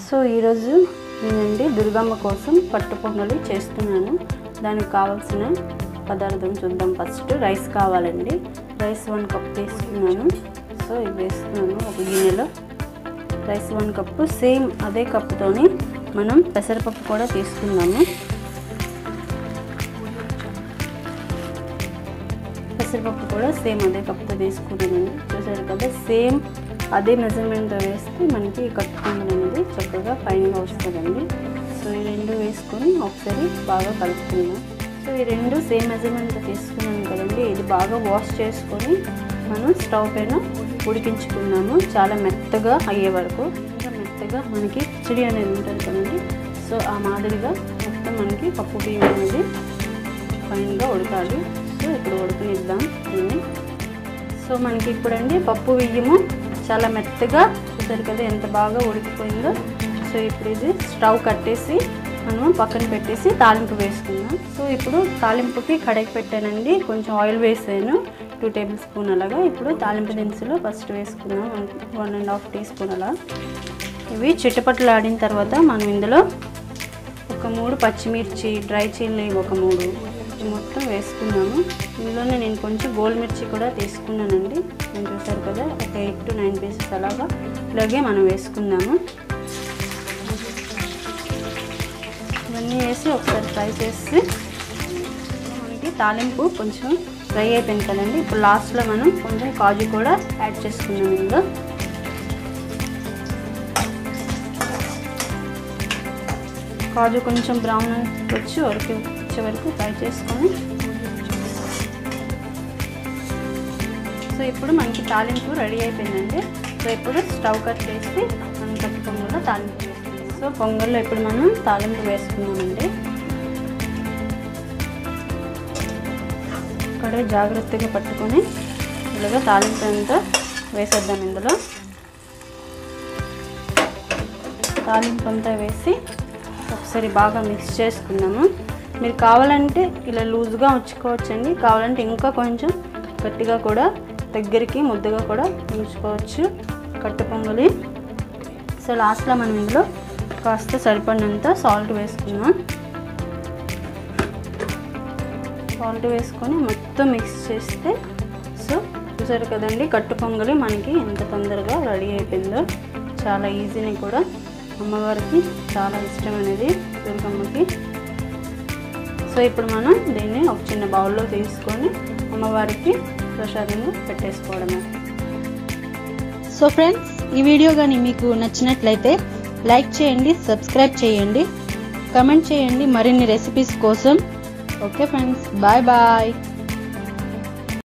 so ఈరోజు నేనండి దుర్గమ్మ కోసం పట్టు పొంగలి చేస్తున్నాను దానికి కావాల్సిన పదార్థం చూద్దాం ఫస్ట్ రైస్ కావాలండి రైస్ వన్ కప్ తీసుకున్నాను సో ఇవి వేస్తున్నాను ఒక గిన్నెలో రైస్ వన్ కప్పు సేమ్ అదే కప్పుతోని మనం పెసరపప్పు కూడా తీసుకుందాము పెసరపప్పు కూడా సేమ్ అదే కప్తో తీసుకున్నానండి చూసారు కదా సేమ్ అదే మెజర్మెంట్తో వేస్తే మనకి కట్టుకుందని అనేది చక్కగా ఫైన్గా వస్తుందండి సో ఈ రెండు వేసుకొని ఒకసారి బాగా కలుపుకుందాం సో ఈ రెండు సేమ్ మెజర్మెంట్తో తీసుకున్నాను కదండి ఇది బాగా వాష్ చేసుకొని మనం స్టవ్ పైన ఉడికించుకున్నాము చాలా మెత్తగా అయ్యే వరకు ఇంకా మెత్తగా మనకి కిచడి అనేది ఉంటుంది కదండి సో ఆ మాదిరిగా మొత్తం మనకి పప్పు బియ్యం అనేది ఫైన్గా ఉడకాలి సో ఇప్పుడు ఉడకనిద్దాం దీన్ని సో మనకి ఇప్పుడండి పప్పు బియ్యము చాలా మెత్తగా చూసారు కదా ఎంత బాగా ఉడికిపోయిందో సో ఇప్పుడు ఇది స్టవ్ కట్టేసి మనం పక్కన పెట్టేసి తాలింపు వేసుకుందాం సో ఇప్పుడు తాలింపుకి కడాయి పెట్టానండి కొంచెం ఆయిల్ వేసాను టూ టేబుల్ స్పూన్ అలాగా ఇప్పుడు తాలింపు దినుసులు ఫస్ట్ వేసుకుందాం one one and half teaspoon అలా ఇవి చిట్టపట్లు ఆడిన తర్వాత మనం ఇందులో ఒక మూడు పచ్చిమిర్చి డ్రై చిల్లీ ఒక మూడు ఇవి మొత్తం వేసుకున్నాము ఇందులోనే నేను కొంచెం గోల్ మిర్చి కూడా తీసుకున్నానండి నేను చూసారు కదా ఒక ఎయిట్ టు నైన్ పీసెస్ అలాగా ఇలాగే మనం వేసుకుందాము ఇవన్నీ వేసి ఒకసారి ఫ్రై చేసి మనకి తాలింపు కొంచెం ఫ్రై అయిపోయింది కదండి ఇప్పుడు లాస్ట్లో మనం కొంచెం కాజు కూడా యాడ్ చేసుకుందాం ఇందులో కాజు కొంచెం బ్రౌన్ వచ్చి వరకు వచ్చే వరకు ఫ్రై చేసుకొని సో ఇప్పుడు మనకి తాలింపు రెడీ అయిపోయిందండి సో ఇప్పుడు స్టవ్ కట్ చేసి మనం కట్టి పొంగల్లో తాలింపు వేసుకుందాం సో పొంగల్లో ఇప్పుడు మనం తాలింపు వేసుకున్నామండి ఇక్కడ జాగ్రత్తగా పట్టుకొని ఇలాగా తాలింపు అంతా వేసేద్దాం ఇందులో తాలింపు అంతా వేసి ఒకసారి బాగా మిక్స్ చేసుకుందాము మీరు కావాలంటే ఇలా లూజ్గా ఉంచుకోవచ్చండి కావాలంటే ఇంకా కొంచెం గట్టిగా కూడా దగ్గరికి ముద్దగా కూడా ఉంచుకోవచ్చు కట్టు పొంగలి సో లాస్ట్లో మనం ఇందులో కాస్త సరిపడినంత సాల్ట్ వేసుకుందాం సాల్ట్ వేసుకొని మొత్తం మిక్స్ చేస్తే సో చూసారు కదండి కట్టు పొంగలి మనకి ఎంత తొందరగా రెడీ అయిపోయిందో చాలా ఈజీని కూడా అమ్మవారికి చాలా ఇష్టం అనేది దుర్గమ్మకి సో ఇప్పుడు మనం దీన్ని ఒక చిన్న బౌల్లో తీసుకొని అమ్మవారికి ప్రసాదంగా పెట్టేసుకోవడమే సో ఫ్రెండ్స్ ఈ వీడియో కానీ మీకు నచ్చినట్లయితే లైక్ చేయండి సబ్స్క్రైబ్ చేయండి కమెంట్ చేయండి మరిన్ని రెసిపీస్ కోసం ఓకే ఫ్రెండ్స్ బాయ్ బాయ్